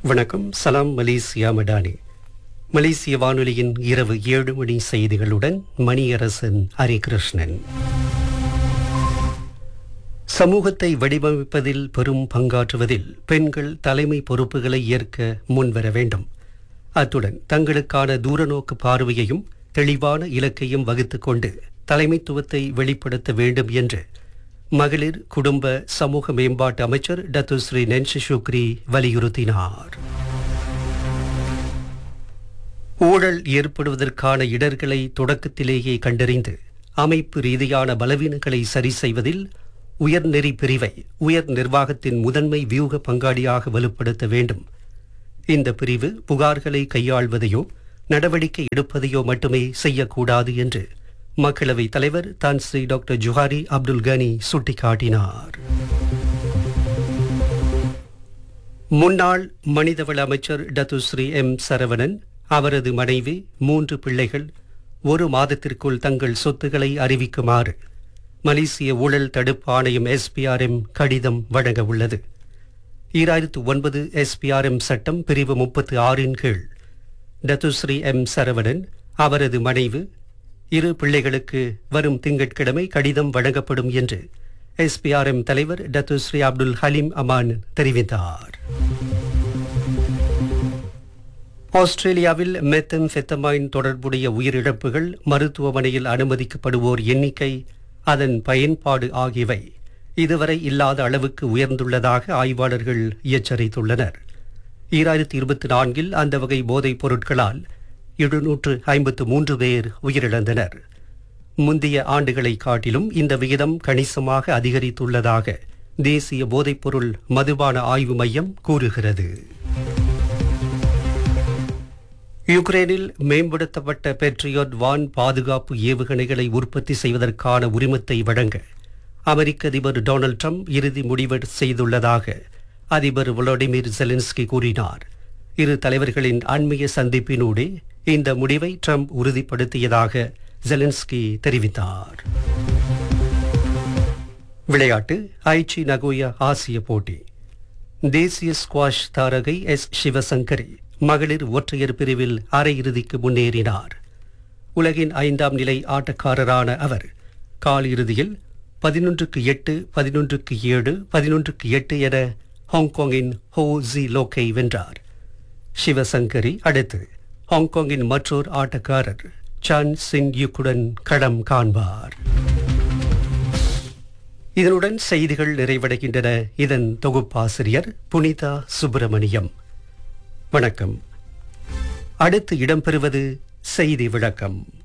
வணக்கம் சலாம் மலேசியா மடானி மலேசிய வானொலியின் இரவு ஏழு மணி செய்திகளுடன் மணியரசன் ஹரிகிருஷ்ணன் சமூகத்தை வடிவமைப்பதில் பெரும் பங்காற்றுவதில் பெண்கள் தலைமை பொறுப்புகளை ஏற்க முன்வர வேண்டும் அத்துடன் தங்களுக்கான தூரநோக்கு பார்வையையும் தெளிவான இலக்கையும் வகுத்துக் கொண்டு தலைமைத்துவத்தை வெளிப்படுத்த வேண்டும் என்று மகளிர் குடும்ப சமூக மேம்பாட்டு அமைச்சர் டத்துஸ்ரீ நென்ஷி சுக்ரி வலியுறுத்தினார் ஊழல் ஏற்படுவதற்கான இடர்களை தொடக்கத்திலேயே கண்டறிந்து அமைப்பு ரீதியான பலவீனங்களை சரி செய்வதில் உயர்நெறி பிரிவை உயர் நிர்வாகத்தின் முதன்மை வியூக பங்காளியாக வலுப்படுத்த வேண்டும் இந்த பிரிவு புகார்களை கையாள்வதையோ நடவடிக்கை எடுப்பதையோ மட்டுமே செய்யக்கூடாது என்று மக்களவைத் தலைவர் தான் ஸ்ரீ டாக்டர் ஜுஹாரி அப்துல் கனி சுட்டிக்காட்டினார் முன்னாள் மனிதவள அமைச்சர் டத்துஸ்ரீ எம் சரவணன் அவரது மனைவி மூன்று பிள்ளைகள் ஒரு மாதத்திற்குள் தங்கள் சொத்துக்களை அறிவிக்குமாறு மலேசிய ஊழல் தடுப்பு ஆணையம் எஸ்பிஆர்எம் கடிதம் வழங்க உள்ளது ஈராயிரத்து ஒன்பது எஸ்பிஆர்எம் சட்டம் பிரிவு முப்பத்து ஆறின் கீழ் டத்துஸ்ரீ எம் சரவணன் அவரது மனைவி இரு பிள்ளைகளுக்கு வரும் திங்கட்கிழமை கடிதம் வழங்கப்படும் என்று எஸ்பிஆர்எம் தலைவர் டத்துஸ்ரீ அப்துல் ஹலீம் அமான் தெரிவித்தார் ஆஸ்திரேலியாவில் மெத்தம்ஃபெத்தமைன் தொடர்புடைய உயிரிழப்புகள் மருத்துவமனையில் அனுமதிக்கப்படுவோர் எண்ணிக்கை அதன் பயன்பாடு ஆகியவை இதுவரை இல்லாத அளவுக்கு உயர்ந்துள்ளதாக ஆய்வாளர்கள் எச்சரித்துள்ளனர் ஈராயிரத்தி இருபத்தி நான்கில் அந்த வகை போதைப் பொருட்களால் எழுநூற்று ஐம்பத்து மூன்று பேர் உயிரிழந்தனர் முந்தைய ஆண்டுகளை காட்டிலும் இந்த விகிதம் கணிசமாக அதிகரித்துள்ளதாக தேசிய போதைப்பொருள் மதுபான ஆய்வு மையம் கூறுகிறது யுக்ரைனில் மேம்படுத்தப்பட்ட பெட்ரியோட் வான் பாதுகாப்பு ஏவுகணைகளை உற்பத்தி செய்வதற்கான உரிமத்தை வழங்க அமெரிக்க அதிபர் டொனால்ட் ட்ரம்ப் இறுதி முடிவு செய்துள்ளதாக அதிபர் விளாடிமிர் ஜெலன்ஸ்கி கூறினார் இரு தலைவர்களின் அண்மைய சந்திப்பினூடே இந்த முடிவை ட்ரம்ப் உறுதிப்படுத்தியதாக ஜெலன்ஸ்கி தெரிவித்தார் விளையாட்டு ஐச்சி நகோயா ஆசிய போட்டி தேசிய ஸ்குவாஷ் தாரகை எஸ் சிவசங்கரி மகளிர் ஒற்றையர் பிரிவில் அரையிறுதிக்கு முன்னேறினார் உலகின் ஐந்தாம் நிலை ஆட்டக்காரரான அவர் கால் இறுதியில் பதினொன்றுக்கு எட்டு பதினொன்றுக்கு ஏழு பதினொன்றுக்கு எட்டு என ஹாங்காங்கின் ஹோ ஜி லோக்கை வென்றார் சிவசங்கரி அடுத்து ஹாங்காங்கின் மற்றொரு ஆட்டக்காரர் சான் சிங் யுக்குடன் களம் காண்பார் இதனுடன் செய்திகள் நிறைவடைகின்றன இதன் தொகுப்பாசிரியர் புனிதா சுப்பிரமணியம் வணக்கம் அடுத்து இடம்பெறுவது செய்தி விளக்கம்